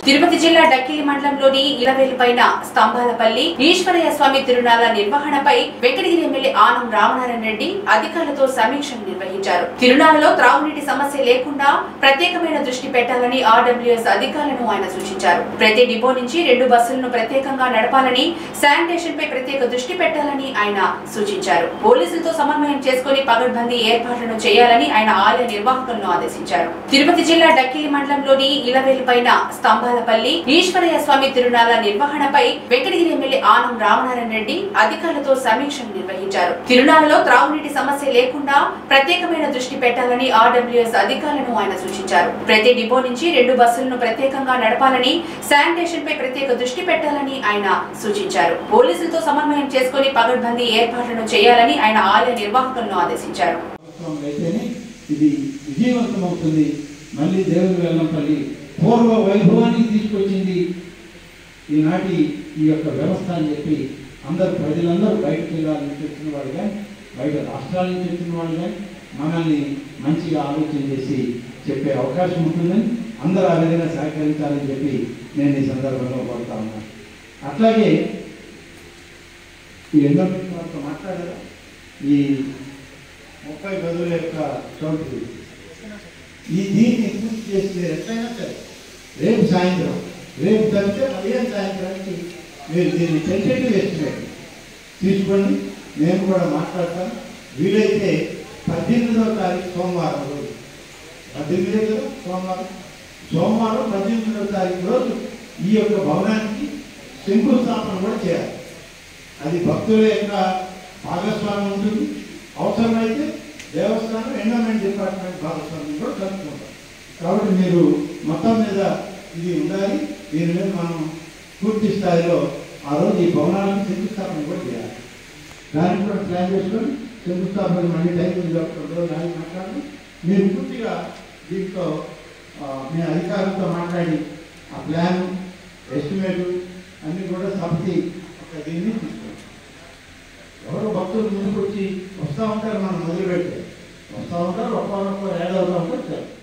తిరుపతి జిల్లా డక్కిలి మండలంలోని ఇలవేలుపైన స్తంభాలపల్లి ఈశ్వరయ్య స్వామి తిరునాళ్ల నిర్వహణపై వెంకటగిరి ఎమ్మెల్యే ఆనం రామనారాయణ రెడ్డి అధికారులతో సమీక్షను నిర్వహించారు తిరునాళ్లలో త్రాగునీటి సమస్య లేకుండా ప్రత్యేకమైన దృష్టి పెట్టాలని ఆర్డబ్ల్యూఎస్ అధికారులను ఆయన సూచించారు ప్రతి డిపో నుంచి రెండు బస్సులను ప్రత్యేకంగా నడపాలని శానిటేషన్ పై ప్రత్యేక దృష్టి పెట్టాలని ఆయన సూచించారు పోలీసులతో సమన్వయం చేసుకుని పగడ్బందీ ఏర్పాట్లను చేయాలని ఆయన ఆలయ నిర్వాహకులను ఆదేశించారు తిరుపతి జిల్లా డక్కిలి మండలంలోని ఇలవేలుపైన స్తంభాలపల్లి ఈశ్వరయ్య స్వామి తిరునాళ్ల నిర్వహణపై వెంకటగిరి ఎమ్మెల్యే ఆనం రామనారాయణ రెడ్డి అధికారులతో సమీక్షను నిర్వహించారు తిరునాళ్లలో త్రాగునీటి సమస్య లేకుండా ప్రత్యేకమైన దృష్టి పెట్టాలని ఆర్డబ్ల్యూఎస్ అధికారులను ఆయన సూచించారు ప్రతి డిపో నుంచి రెండు బస్సులను ప్రత్యేకంగా నడపాలని శానిటేషన్ పై ప్రత్యేక దృష్టి పెట్టాలని ఆయన సూచించారు పోలీసులతో సమన్వయం చేసుకుని పగడ్బందీ ఏర్పాట్లను చేయాలని ఆయన ఆలయ నిర్వాహకులను ఆదేశించారు ప్రభుత్వం అయితేనే ఇది విజయవంతమవుతుంది మళ్ళీ దేవుని వెల్లంపల్లి పూర్వ వైభవానికి తీసుకొచ్చింది ఈనాటి ఈ యొక్క వ్యవస్థ అని చెప్పి అందరు ప్రజలందరూ బయట జిల్లాల నుంచి వచ్చిన వాళ్ళు కానీ బయట రాష్ట్రాల నుంచి వచ్చిన వాళ్ళు కానీ మనల్ని మంచిగా ఆలోచన చేసి చెప్పే అవకాశం ఉంటుందని అందరూ ఆ విధంగా సహకరించాలని చెప్పి నేను ఈ సందర్భంగా కోరుతా ఉన్నాను అట్లాగే ఈ ఎండోమెంట్ వాళ్ళతో మాట్లాడారా ఈ ముప్పై గదుల యొక్క చోటు ఈ దీన్ని పూర్తి చేసి మీరు ఎట్లయినా సరే రేపు సాయంత్రం రేపు తప్పితే పదిహేను సాయంత్రానికి మీరు దీన్ని టెంటేటివ్ ఎస్టిమేట్ తీసుకోండి నేను కూడా మాట్లాడతాను వీలైతే పద్దెనిమిదవ తారీఖు సోమవారం రోజు పద్దెనిమిదే కదా సోమవారం సోమవారం పద్దెనిమిదవ తారీఖు రోజు ఈ యొక్క భవనానికి శంకుస్థాపన కూడా చేయాలి అది భక్తుల యొక్క భాగస్వామ్యం ఉంటుంది అవసరమైతే దేవస్థానం ఎండోమెంట్ డిపార్ట్మెంట్ భాగస్వామ్యం కూడా కలుపుకుంటాం కాబట్టి మీరు మొత్తం మీద ఇది ఉండాలి దీని మీద మనం పూర్తి స్థాయిలో ఆ రోజు ఈ భవనాలకు శంకుస్థాపన కూడా చేయాలి దానికి కూడా ప్లాన్ చేసుకొని శంకుస్థాపన మళ్ళీ టైం ఉంది కాబట్టి ఒక రోజు ఆగి మాట్లాడి మీరు పూర్తిగా దీంట్లో ఆ, మీ అధికారులతో మాట్లాడి ఆ ప్లాన్ ఎస్టిమేట్ అన్నీ కూడా సమితి ఒక దీన్ని తీసుకోండి ఎవరో భక్తులు ముందుకు వచ్చి వస్తూ ఉంటారు మనం మొదలు పెడితే వస్తూ ఉంటారు ఒక్కొక్కరు యాడ్ అవుతూ ఉంటారు చాలు.